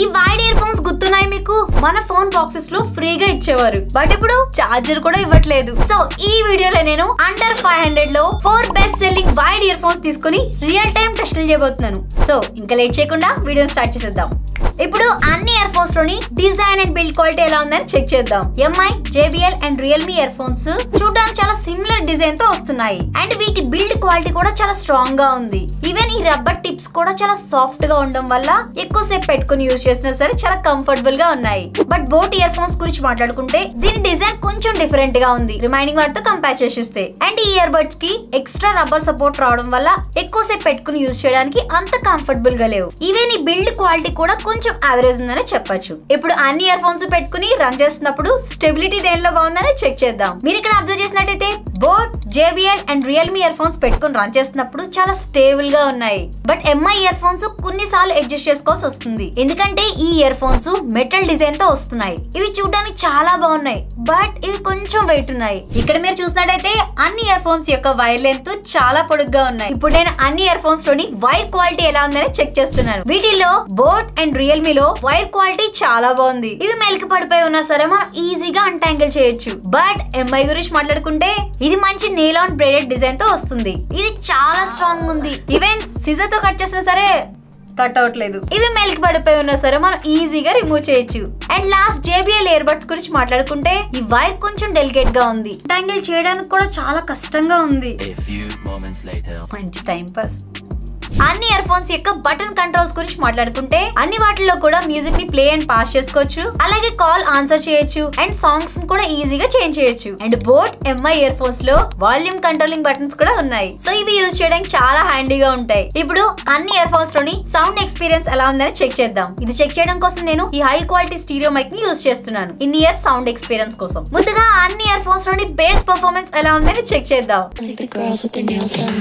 ఈ wide ear phones గుర్తున్నాయి మీకు మన ఫోన్ బాక్సెస్ లో ఫ్రీగా ఇచ్చేవారు బట్ ఇప్పుడు చార్జర్ కూడా ఇవ్వట్లేదు సో ఈ వీడియోలో నేను అండర్ ఫైవ్ హండ్రెడ్ లో four best selling wired earphones తీసుకుని రియల్ టైం టెస్టులు చేయబోతున్నాను సో ఇంకా లేట్ చేయకుండా వీడియో స్టార్ట్ చేసేద్దాం ఇప్పుడు అన్ని ఇయర్ ఫోన్స్ లోని డిజైన్ అండ్ బిల్డ్ క్వాలిటీ ఎలా ఉందని చెక్ చేద్దాం MI JBL and Realme earphones చూడడానికి చాలా సిమిలర్ డిజైన్ తో వస్తున్నాయి అండ్ వీటి బిల్డ్ క్వాలిటీ కూడా చాలా స్ట్రాంగ్ గా ఉంది ఈవెన్ ఈ రబ్బర్ టిప్స్ కూడా చాలా సాఫ్ట్ గా ఉండడం వల్ల ఎక్కువసేపు పెట్టుకుని యూజ్ చేసినా సరే చాలా కంఫర్టబుల్ గా ఉన్నాయి బట్ బోట్ ఇయర్ ఫోన్స్ గురించి మాట్లాడుకుంటే దీని డిజైన్ కొంచెం డిఫరెంట్ గా ఉంది రిమైనింగ్ వాటితో కంపేర్ చేసి చూస్తే అండ్ ఈ ఇయర్ బడ్స్ కి ఎక్స్ట్రా రబ్బర్ సపోర్ట్ రావడం వల్ల ఎక్కువసేపు పెట్టుకుని యూజ్ చేయడానికి అంత కంఫర్టబుల్ గా లేవు ఈవెన్ ఈ బిల్డ్ క్వాలిటీ కూడా కొంచెం యావరేజ్ ఉందని చెప్పొచ్చు ఇప్పుడు అన్ని ఇయర్ ఫోన్స్ పెట్టుకుని రన్ చేస్తున్నప్పుడు స్టెబిలిటీ దేనిలో బాగుందని చెక్ చేద్దాం మీరు ఇక్కడ అబ్జర్వ్ చేసినట్టయితే boAt JBL and Realme earphones పెట్టుకుని రన్ చేస్తున్నప్పుడు చాలా స్టేబుల్ గా ఉన్నాయి బట్ ఎంఐ ఇయర్ ఫోన్స్ కొన్నిసార్లు అడ్జస్ట్ చేసుకోవాల్సి వస్తుంది ఎందుకంటే ఈ ఇయర్ ఫోన్స్ మెటల్ డిజైన్ తో వస్తున్నాయి ఇవి చూడడానికి చాలా బాగున్నాయి బట్ ఇవి కొంచెం వెయిట్ ఉన్నాయి ఇక్కడ మీరు చూసినట్టయితే అన్ని ఇయర్ ఫోన్స్ యొక్క వైర్ లెంత్ చాలా పొడుగ్గా ఉన్నాయి ఇప్పుడు నేను అన్ని ఇయర్ ఫోన్స్ లోని వైర్ క్వాలిటీ ఎలా ఉందని చెక్ చేస్తున్నాను వీటిల్లో బోట్ అండ్ రియల్మీ లో వైర్ క్వాలిటీ చాలా బాగుంది ఇవి మెలికి పడిపోయి ఉన్నా సరే మనం ఈజీగా అంటాంగిల్ చేయొచ్చు బట్ ఎంఐ గురించి మాట్లాడుకుంటే ఇది మంచి నీలాన్ బ్రేడెడ్ డిజైన్ తో వస్తుంది ఇది చాలా స్ట్రాంగ్ ఉంది ఈవెన్ సిజర్ తో కట్ చేసినా సరే కట్ అవట్లేదు ఇవి మెలికి పడిపోయి ఉన్నా సరే మనం ఈజీగా రిమూవ్ చేయొచ్చు and last JBL earbuds గురించి మాట్లాడుకుంటే ఈ వైర్ కొంచెం డెలికేట్ గా ఉంది టాంగిల్ చేయడానికి కూడా చాలా కష్టంగా ఉంది A few moments later. మంచి టైం పాస్ అన్ని ఇయర్ ఫోన్స్ యొక్క బటన్ కంట్రోల్స్ గురించి మాట్లాడుకుంటే అన్ని వాటిల్లో కూడా మ్యూజిక్ ని ప్లే అండ్ పాస్ చేసుకోవచ్చు అలాగే కాల్ ఆన్సర్ చేయొచ్చు అండ్ సాంగ్స్ కూడా ఈజీగా చేంజ్ చేయొచ్చు and boAt Mi earphones లో వాల్యూమ్ కంట్రోలింగ్ బటన్స్ కూడా ఉన్నాయి సో ఇవి యూజ్ చేయడానికి చాలా హ్యాండీగా ఉంటాయి ఇప్పుడు అన్ని ఇయర్ ఫోన్స్ లోని సౌండ్ ఎక్స్పీరియన్స్ ఎలా ఉందని చెక్ చేద్దాం ఇది చెక్ చేయడం కోసం నేను ఈ హై క్వాలిటీ స్టీరియో మైక్ ని యూజ్ చేస్తున్నాను ఇన్ ఇయర్ సౌండ్ ఎక్స్పీరియన్స్ కోసం ముందుగా అన్ని ఇయర్ ఫోన్స్ లోని బేస్ పర్ఫార్మెన్స్ ఎలా ఉందని చెక్ చేద్దాం I like the girls with their nails done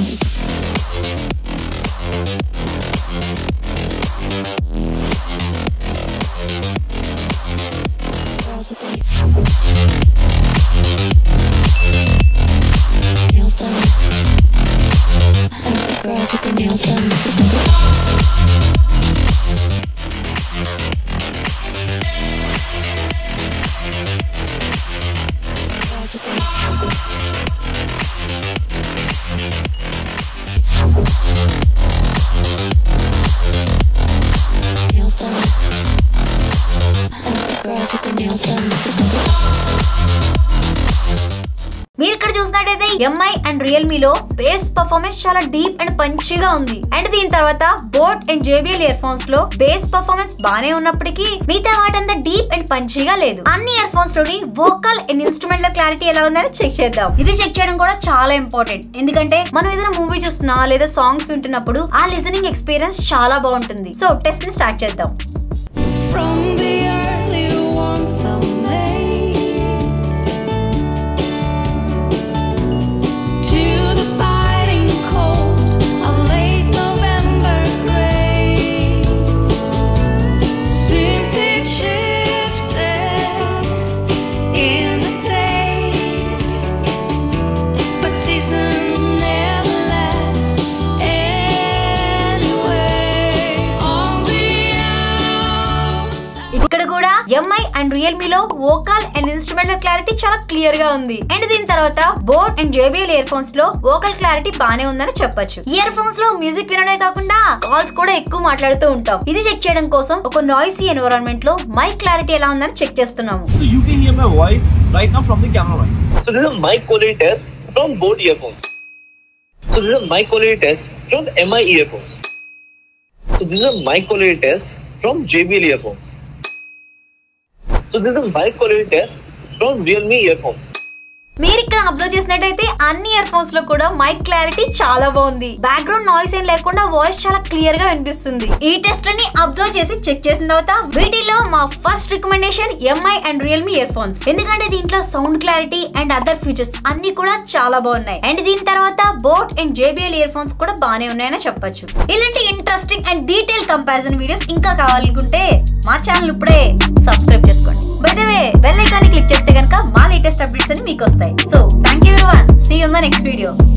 now. Girls with their nails done. I like the girls with their nails done. Girls with their nails done. I like the girls with their nails done. మీరు ఇక్కడ చూసినట్టయితే Mi and Realme లో bass performance చాలా deep and పంచిగా ఉంది and దీని తర్వాత boAt and JBL earphones లో బేస్ పర్ఫార్మెన్స్ బానే ఉన్నప్పటికీ మిగతా వాటంతా డీప్ అండ్ పంచిగా లేదు అన్ని ఇయర్ ఫోన్స్ లోని వోకల్ అండ్ ఇన్స్ట్రుమెంట్ల క్లారిటీ ఎలా ఉందని చెక్ చేద్దాం ఇది చెక్ చేయడం కూడా చాలా ఇంపార్టెంట్ ఎందుకంటే మనం ఏదైనా మూవీ చూస్తున్నా లేదా సాంగ్స్ వింటున్నప్పుడు ఆ లిజనింగ్ ఎక్స్పీరియన్స్ చాలా బాగుంటుంది సో టెస్ట్ ని స్టార్ట్ చేద్దాం From the early warmth of May to the biting cold of late November gray, seems it shifted in the day, but seasons never last anyway. On the outside. ఇక్కడ కూడా Mi and Realme లో vocal and instrumental clarity చాలా clear గా ఉంది and దీని తర్వాత boAt and JBL earphones లో vocal clarity బానే ఉందని చెప్పొచ్చు ఇయర్ ఫోన్స్ లో మ్యూజిక్ వినడమే కాకుండా కాల్స్ కూడా ఎక్కువ మాట్లాడుతూ ఉంటాం ఇది చెక్ చేయడం కోసం ఒక నాయిసీ ఎన్విరాన్మెంట్ లో మైక్ క్లారిటీ ఎలా ఉందని చెక్ చేస్తున్నాము So you can hear my voice right now from the camera right. So this is mic quality test from both earphones. So this is a mic quality test from MI earphones. So this is a mic quality test from JBL earphones. So this is a mic quality test from Realme earphones. మీరు ఇక్కడ observe చేసినట్టయితే అన్ని earphones లో కూడా mic clarity చాలా బాగుంది background noise ఏం లేకుండా వాయిస్ చాలా క్లియర్ గా వినిపిస్తుంది ఈ టెస్ట్ లని అబ్జర్వ్ చేసి చెక్ చేసిన తర్వాత వీటిలో మా first recommendation Mi and Realme earphones ఎందుకంటే దీంట్లో sound clarity and other features అన్ని కూడా చాలా బాగున్నాయి అండ్ దీని తర్వాత boAt and JBL earphones కూడా బాగానే ఉన్నాయని చెప్పొచ్చు ఇలాంటి interesting and detail comparison videos ఇంకా కావాలనుకుంటే మా ఛానల్ ఇప్పుడే సబ్స్క్రైబ్ చేసుకోండి by the way bell icon click చేస్తే కనుక మా లేటెస్ట్ అప్డేట్స్ అని మీకు వస్తాయి so thank you everyone see you in the next video